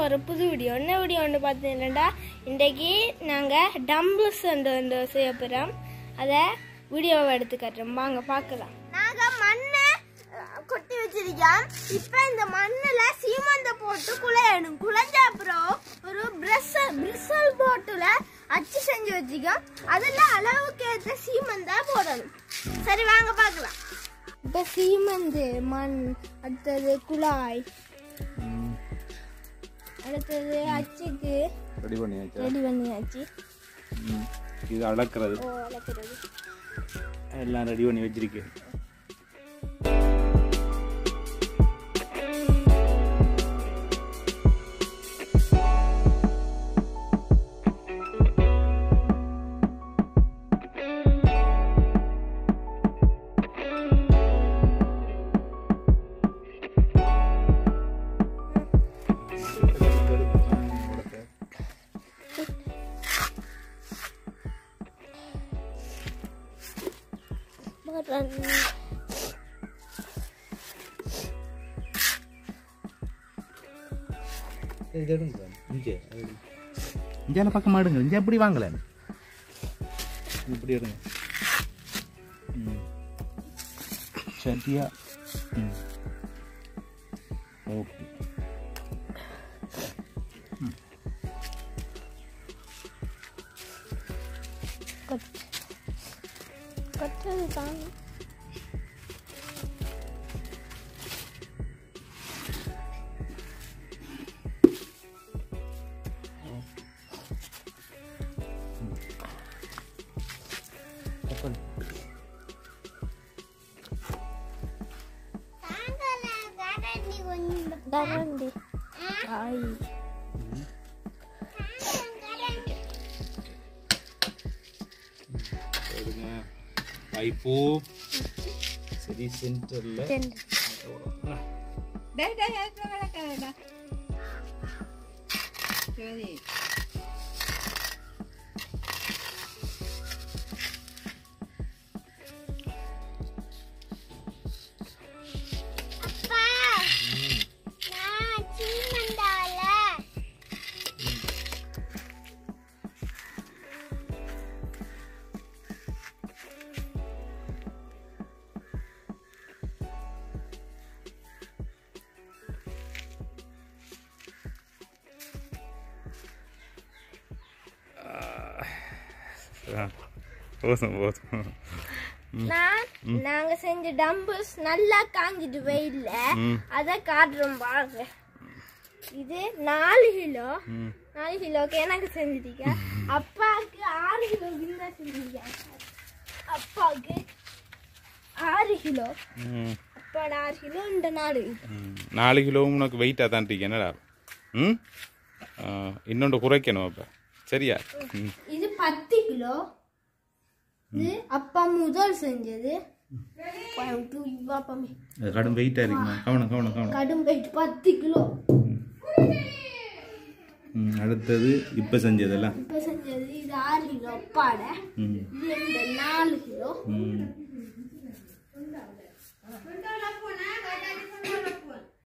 ஒரு புது வீடியோ என்ன வீடியோன்னு பார்த்தீங்கன்னா இன்றைக்கு நாங்கள் டம்பிள்ஸ் வந்து செய்ய போகிறோம் அதை வீடியோவை எடுத்து காட்டுறோம் வாங்க பார்க்கலாம் நாங்கள் மண்ணை அஹ், கொட்டி வச்சிருக்கோம் இப்போ இந்த மண்ணில் சீமந்த போட்டு குழையணும் குழைஞ்ச அப்புறம் ஒரு பிரஷல் பிரிசல் போட்டில் அச்சு செஞ்சு வச்சுக்கோம் அதில் அளவுக்கு ஏற்ற சீமந்தா போடணும் சரி வாங்க பார்க்கலாம் இப்போ சீமந்து மண் அடுத்தது குழாய் அடுத்தது அச்சுக்கு ரெடி பண்ணியாச்சா ரெடி பண்ணியாச்சு ம். இது அளக்கிறது ஓ வளர்க்குறது எல்லாம் ரெடி பண்ணி வச்சிருக்கேன் மரம் இஞ்சால பக்கம் ஆடுங்க இஞ்சா எப்படி வாங்கல இப்படி எடுங்க ம். சட்டியா ம். ஓகே கொட் கொட்டது தான் கப்பல் தரண்டி ஆய் எடுங்க பைப்போ சரி சென்டர்ல ரெண்டு போதும் போதும் நான் நாங்க செஞ்ச டம்பிள்ஸ் நல்லா காஞ்சிட்டு வெயில்ல ம். அத காட்டுறோம் பாருங்க இது நாலு கிலோ ம். நாலு கிலோக்கு எனக்கு செஞ்சிருக்க அப்பாவுக்கு ஆறு கிலோ இருந்தா செஞ்சிருக்க அப்பாவுக்கு ஆறு கிலோ ம். அப்பாவோட ஆறு கிலோ இந்த நாலு கிலோ ம். நாலு கிலோவும் உனக்கு வெயிட்டாக தான் இருக்கு என்னடா ம் ஆ, இன்னொன்று குறைக்கணும் அப்போ சரியா ம் இது பத்து கிலோ இது அப்பா முதல் செஞ்சது கோயம்புத்தூர் இவ்வாப்பமே அது கடும் வெயிட்டாக இருக்குமா கவனம் கவனம் கவனம் கடும் போயிட்டு பத்து கிலோ ம், அடுத்தது இப்போ செஞ்சதெல்லாம் இப்ப செஞ்சது இது ஆறு கிலோ அப்பாட ம் இது இந்த நாலு கிலோ ம்